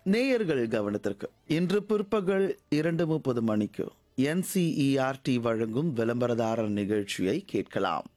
நேயர்கள் கவனத்திற்கு இன்று பிற்பகல் இரண்டு முப்பது மணிக்கு என்சிஇஆர்டி வழங்கும் விளம்பரதாரர் நிகழ்ச்சியை கேட்கலாம்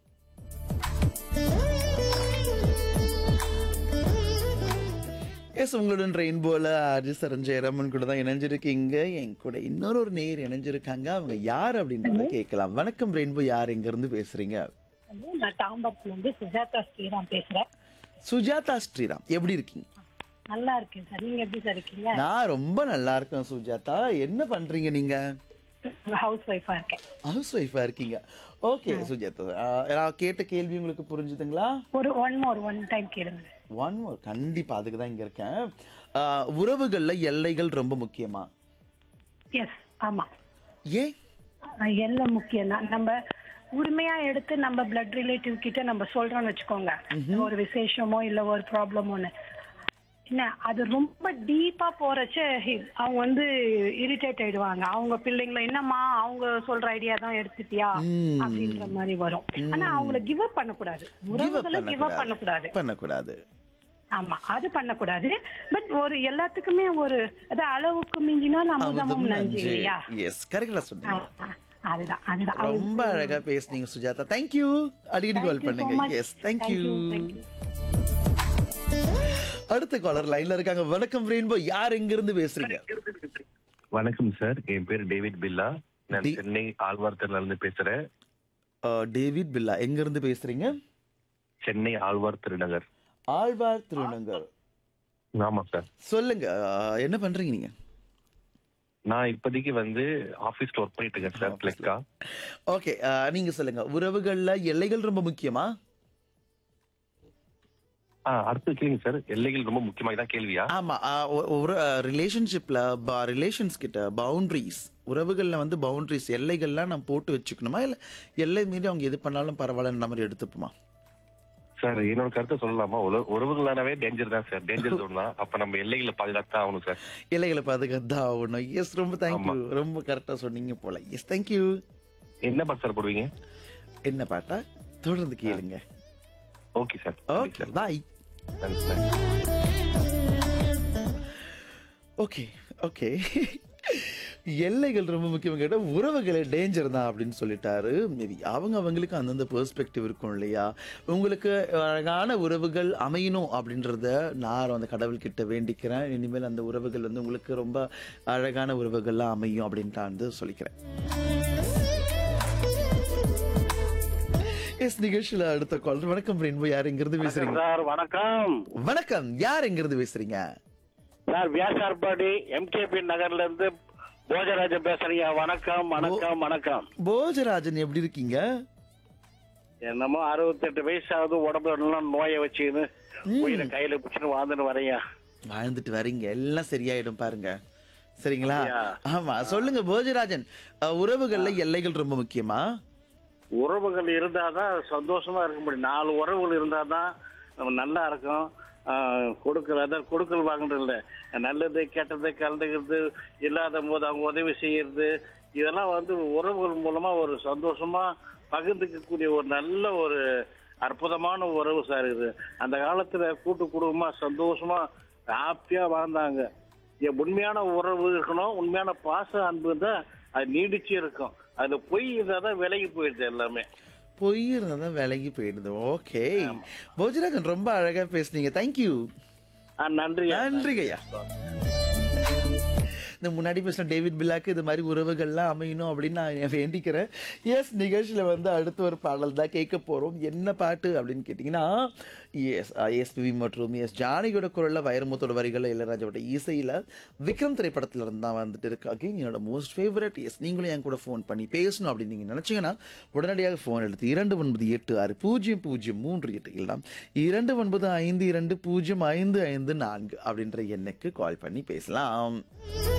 எஸ் உங்களுடன் ரெயின்போல அஜி சரஞ்சயரம்மன் கூட தான் இணைஞ்சிருக்கீங்க என் கூட இன்னொரு ஒரு நேயர் இணைஞ்சிருக்காங்க அவங்க யார் அப்படின்றத கேட்கலாம் வணக்கம் ரெயின்போ யார் எங்க இருந்து பேசுறீங்க ஹலோ நான் தாம்பரத்துல இருந்து சுஜாதா ஸ்ரீராம் பேசுறேன் சுஜாதா ஸ்ரீராம் எப்படி இருக்கீங்க நல்லா இருக்கேன் சார் நீங்க எப்படி சார் இருக்கீங்க நான் ரொம்ப நல்லா இருக்கேன் சுஜாதா என்ன பண்றீங்க நீங்க ஹவுஸ் ஒய்ஃபா இருக்கேன் ஹவுஸ் ஒய்ஃபா இருக்கீங்க ஓகே சுஜாதா ஆஹ் நான் கேட்ட கேள்வி உங்களுக்கு புரிஞ்சுதுங்களா ஒரு ஒன் மோர் ஒன் டைம் கேளுங்க ஒன் மோர் கண்டிப்பா அதுக்கு தான் இங்க இருக்கேன் ஆஹ் உறவுகள்ல எல்லைகள் ரொம்ப முக்கியமா எஸ் ஆமா ஏன் அஹ் எல்லாம் முக்கியம் தான் நம்ம உரிமையா எடுத்து நம்ம பிளட் ரிலேட்டிவ் கிட்ட நம்ம சொல்றோம்னு வச்சுக்கோங்க ஒரு விசேஷமோ இல்ல ஒரு ப்ராப்ளமோன்னு என்ன அது ரொம்ப டீப்பா போறச்ச அவங்க வந்து இரிட்டேட் ஆயிடுவாங்க அவங்க பிள்ளைங்களை என்னம்மா அவங்க சொல்ற ஐடியா தான் எடுத்துட்டியா அப்படின்ற மாதிரி வரும் ஆனா அவங்கள கிவ் அப் பண்ணக்கூடாது உறவுகளை கிவ் அப் பண்ணக்கூடாது பண்ணக்கூடாது ஆமா அது பண்ணக்கூடாது பட் ஒரு எல்லாத்துக்குமே ஒரு அது அளவுக்கு மிஞ்சினால் அமுதமும் நஞ்சு இல்லையா எஸ் கரெக்டா ஆ, சொன்னீங்க ஆ, அதுதான் அதுதான் ரொம்ப அழகா பேசுனீங்க சுஜாதா தேங்க்யூ அடிக்கடி கால் பண்ணுங்க எஸ் தேங்க்யூ அடுத்த காலர் லைன்ல இருக்காங்க வணக்கம் ரெயின்போ யார் எங்க இருந்து பேசுறீங்க வணக்கம் சார் என் பேர் டேவிட் பில்லா நான் டி- சென்னை ஆழ்வார்த்தர்ல இருந்து பேசுறேன் ஆஹ் டேவிட் பில்லா எங்க இருந்து பேசுறீங்க சென்னை ஆழ்வார் திருநகர் ஆழ்வார் திருநங்கர் ஆமா சார் சொல்லுங்க ஆஹ் என்ன பண்றீங்க நீங்க நான் இப்போதைக்கு வந்து ஆபீஸ்ல ஒர்க் பண்ணிட்டு இருக்கேன் சார் பிளெக்கா ஓகே நீங்க சொல்லுங்க உறவுகள்ல எல்லைகள் ரொம்ப முக்கியமா ஆ அடுத்து கேளுங்க சார் எல்லைகள் ரொம்ப முக்கியமாக தான் கேள்வியா ஆமா ஆஹ் ஒ- ஒரு ரிலேஷன்ஷிப்ல ரிலேஷன்ஸ் கிட்ட பவுண்டரிஸ் உறவுகள்ல வந்து பவுண்டரிஸ் எல்லைகள்லாம் நம்ம போட்டு வச்சுக்கணுமா இல்ல எல்லை மீறி அவங்க எது பண்ணாலும் பரவாயில்லன்ற மாதிரி எடுத்துப்போமா சார் என்னோட கருத்தை சொல்லலாமா உற- உறவுகளானவே டேஞ்சர் தான் சார் டேஞ்சர் ஜோன் தான் அப்ப நம்ம எல்லைகளை பாதுகாத்து தான் ஆகணும் சார் எல்லைகளை பாதுகாத்து தான் ஆகணும் எஸ் ரொம்ப தேங்க்யூ ரொம்ப கரெக்டா சொன்னீங்க போல எஸ் தேங்க்யூ என்ன பாட்டு சார் போடுவீங்க என்ன பாட்டா தொடர்ந்து கேளுங்க ஓகே சார் ஓகே பாய் நன்றி சார் ஓகே ஓகே எல்லைகள் ரொம்ப முக்கியம் கேட்டா உறவுகளே டேஞ்சர் தான் அப்படின்னு சொல்லிட்டாரு மேபி அவங்க அவங்களுக்கு அந்தந்த பெர்ஸ்பெக்டிவ் இருக்கும் இல்லையா உங்களுக்கு அழகான உறவுகள் அமையணும் அப்படின்றத நான் அந்த கடவுள் கிட்ட வேண்டிக்கிறேன் இனிமேல் அந்த உறவுகள் வந்து உங்களுக்கு ரொம்ப அழகான உறவுகள்லாம் அமையும் அப்படின்ட்டு நான் வந்து சொல்லிக்கிறேன் எஸ் நிகழ்ச்சியில அடுத்த கால் வணக்கம் ரெயின்போ யார் எங்கிருந்து பேசுறீங்க சார் வணக்கம் வணக்கம் யார் எங்கிருந்து பேசுறீங்க சார் வியாசார்பாடி எம்கேபி நகர்ல இருந்து போஜராஜன் பேசுறீங்க வணக்கம் வணக்கம் வணக்கம் போஜராஜன் எப்படி இருக்கீங்க என்னமோ அறுபத்தெட்டு வயசு ஆகுது உடம்புல எல்லாம் நோயை வச்சுக்கின்னு உயிரை கையில பிடிச்சின்னு வாழ்ந்துன்னு வரையா வாழ்ந்துட்டு வரீங்க எல்லாம் சரியாயிடும் பாருங்க சரிங்களா அப்படியா? ஆமா சொல்லுங்க போஜராஜன் அஹ், உறவுகள்ல எல்லைகள் ரொம்ப முக்கியமா உறவுகள் இருந்தாதான் சந்தோஷமா இருக்க முடியும் நாலு உறவுகள் இருந்தாதான் நம்ம நல்லா இருக்கும் ஆஹ், கொடுக்கல் அதான் கொடுக்கல் வாங்குறது இல்ல நல்லது கெட்டது கலந்துக்கிறது இல்லாத போது அவங்க உதவி செய்யறது இதெல்லாம் வந்து உறவுகள் மூலமா ஒரு சந்தோஷமா பகிர்ந்துக்கக்கூடிய ஒரு நல்ல ஒரு அற்புதமான உறவு சார் இது அந்த காலத்துல கூட்டு குடும்பமா சந்தோஷமா ஹாப்பியா வாழ்ந்தாங்க என் உண்மையான உறவு இருக்கணும் உண்மையான பாச அன்பு தான் அது நீடிச்சு இருக்கும் அதுல பொய் இருந்தால் தான் விலகி போயிடுது எல்லாமே பொய் இருந்தாதான் விலகி போயிடுது ஓகே போஜராஜன் ரொம்ப அழகா பேசுனீங்க தேங்க்யூ ஆ, நன்றி நன்றி ஐயா இந்த முன்னாடி பேசின டேவிட் பில்லாக்கு இது மாதிரி உறவுகள்லாம் அமையணும் அப்படின்னு நான் வேண்டிக்கிறேன் எஸ் நிகழ்ச்சியில் வந்து அடுத்த ஒரு பாடல் தான் கேட்க போகிறோம் என்ன பாட்டு அப்படின்னு கேட்டிங்கன்னா எஸ் எஸ்பிவி மற்றும் எஸ் ஜானகியோட குரலில் வைரமுத்தோட வரிகளில் இளையராஜாவோட இசையில் விக்ரம் திரைப்படத்தில் இருந்து தான் வந்துட்டு இருக்கு அகைன் என்னோட மோஸ்ட் ஃபேவரட் எஸ் நீங்களும் என் கூட ஃபோன் பண்ணி பேசணும் அப்படின்னு நீங்கள் நினச்சிங்கன்னா உடனடியாக ஃபோன் எடுத்து இரண்டு ஒன்பது எட்டு ஆறு பூஜ்ஜியம் பூஜ்ஜியம் மூன்று எட்டு இல்லை இரண்டு ஒன்பது ஐந்து இரண்டு பூஜ்ஜியம் ஐந்து ஐந்து நான்கு அப்படின்ற எண்ணுக்கு கால் பண்ணி பேசலாம்